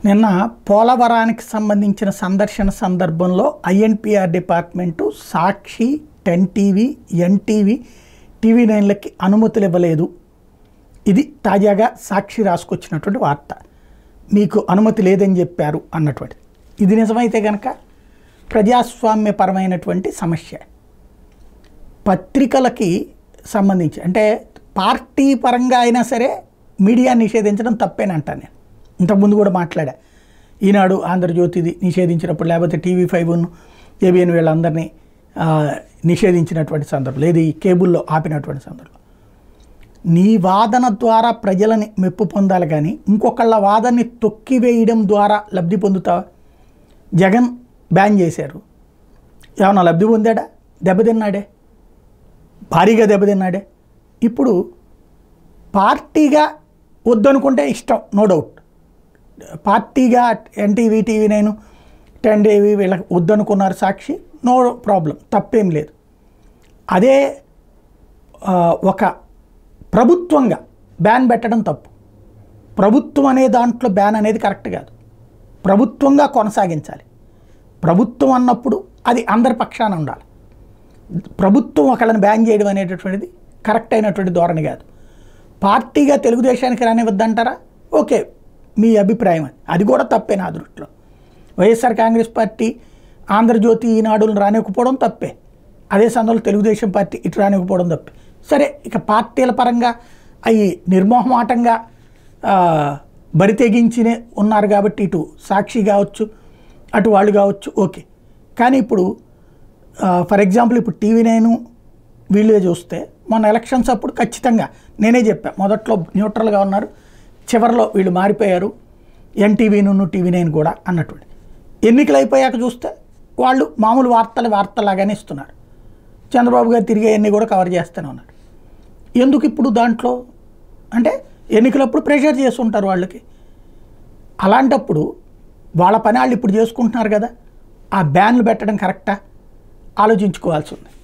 నిన్న పోలవరానికి సంబంధించిన సందర్శన సందర్భంలో INPR department Sakshi ten TV NTV TV నైన్లకి అనుమతులు ఇవ్వలేదు ఇది తాజాగా సాక్షి రాసుకొచ్చినటువంటి వార్త మీకు అనుమతి లేదని చెప్పారు అన్నటువంటి ఇది నిజమైతే కనుక ప్రజాస్వామ్యపరమైనటువంటి సమస్య పత్రికలకి సంబంధించి అంటే పార్టీ పరంగా అయినా సరే మీడియా నిషేధించడం తప్పేనంటాను నేను ఇంతకుముందు కూడా మాట్లాడా ఈనాడు ఆంధ్రజ్యోతిది నిషేధించినప్పుడు లేకపోతే టీవీ ఫైవ్ ఏబిఎన్ వీళ్ళందరినీ ఆ, నిషేధించినటువంటి సందర్భం లేదు ఈ కేబుల్లో ఆపినటువంటి సందర్భం నీ వాదన ద్వారా ప్రజలని మెప్పు పొందాలి కానీ ఇంకొకళ్ళ వాదనని తొక్కివేయడం ద్వారా లబ్ధి పొందుతావా జగన్ బ్యాన్ చేశారు ఏమన్నా లబ్ధి పొందాడా దెబ్బతిన్నాడే భారీగా దెబ్బతిన్నాడే ఇప్పుడు పార్టీగా వద్దనుకుంటే ఇష్టం నో డౌట్ పార్టీగా ఎన్టీవీ టీవీ నేను టెన్ టీవీ వీళ్ళకి వద్దనుకున్నారు సాక్షి నో ప్రాబ్లం తప్పేం లేదు అదే ఆ, ఒక ప్రభుత్వంగా బ్యాన్ పెట్టడం తప్పు ప్రభుత్వం అనే దాంట్లో బ్యాన్ అనేది కరెక్ట్ కాదు ప్రభుత్వంగా కొనసాగించాలి ప్రభుత్వం అన్నప్పుడు అది అందరి పక్షాన ఉండాలి ప్రభుత్వం ఒకళ్ళని బ్యాన్ చేయడం అనేటటువంటిది కరెక్ట్ అయినటువంటి ధోరణి కాదు పార్టీగా తెలుగుదేశానికి రానివద్దంటారా ఓకే మీ అభిప్రాయం అది అది కూడా తప్పే నా దృష్టిలో వైఎస్ఆర్ కాంగ్రెస్ పార్టీ ఆంధ్రజ్యోతి ఈనాడులను రానివ్వకపోవడం తప్పే అదే సమయంలో తెలుగుదేశం పార్టీ ఇటు రానివ్వకపోవడం తప్పే సరే ఇక పార్టీల పరంగా అవి నిర్మోహమాటంగా ఆ, బరి తెగించినే ఉన్నారు కాబట్టి ఇటు సాక్షి కావచ్చు అటు వాళ్ళు కావచ్చు ఓకే కానీ ఇప్పుడు ఫర్ ఎగ్జాంపుల్ ఇప్పుడు టీవీ నైన్ వీళ్ళే చూస్తే మొన్న ఎలక్షన్స్ అప్పుడు ఖచ్చితంగా నేనే చెప్పా మొదట్లో న్యూట్రల్గా ఉన్నారు చివరిలో వీళ్ళు మారిపోయారు ఎన్టీవీ నున్ను టీవీ నైన్ కూడా అన్నటువంటి ఎన్నికలు అయిపోయాక చూస్తే వాళ్ళు మామూలు వార్తలు వార్తలాగానే ఇస్తున్నారు చంద్రబాబు గారు తిరిగే అన్నీ కూడా కవర్ చేస్తూనే ఉన్నారు ఎందుకు ఇప్పుడు దాంట్లో అంటే ఎన్నికలప్పుడు ప్రెషర్ చేస్తుంటారు వాళ్ళకి అలాంటప్పుడు వాళ్ళ పని వాళ్ళు ఇప్పుడు చేసుకుంటున్నారు కదా ఆ బ్యాన్లు పెట్టడం కరెక్టా ఆలోచించుకోవాల్సి ఉంది